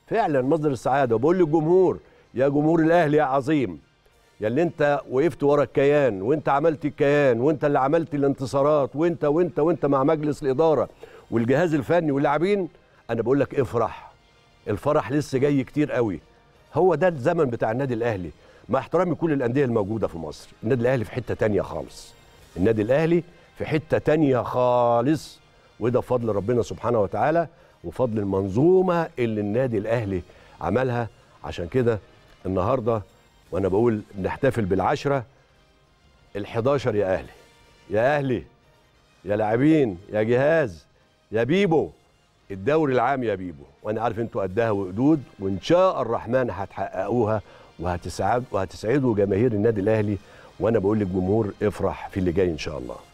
فعلا مصدر السعاده وبقول للجمهور يا جمهور الاهلي يا عظيم يا اللي انت وقفت ورا الكيان وانت عملت الكيان وانت اللي عملت الانتصارات وانت وانت وانت مع مجلس الاداره والجهاز الفني واللاعبين انا بقول لك افرح الفرح لسه جاي كتير قوي هو ده الزمن بتاع النادي الاهلي مع احترامي كل الانديه الموجوده في مصر النادي الاهلي في حته تانية خالص النادي الاهلي في حته تانية خالص وده بفضل ربنا سبحانه وتعالى وفضل المنظومه اللي النادي الاهلي عملها عشان كده النهارده وانا بقول نحتفل بالعشره ال11 يا اهلي يا اهلي يا لاعبين يا جهاز يا بيبو الدوري العام يا بيبو وانا عارف انتوا قدها وقدود وان شاء الرحمن هتحققوها وهتسعد وهتسعدوا جماهير النادي الاهلي وانا بقول للجمهور افرح في اللي جاي ان شاء الله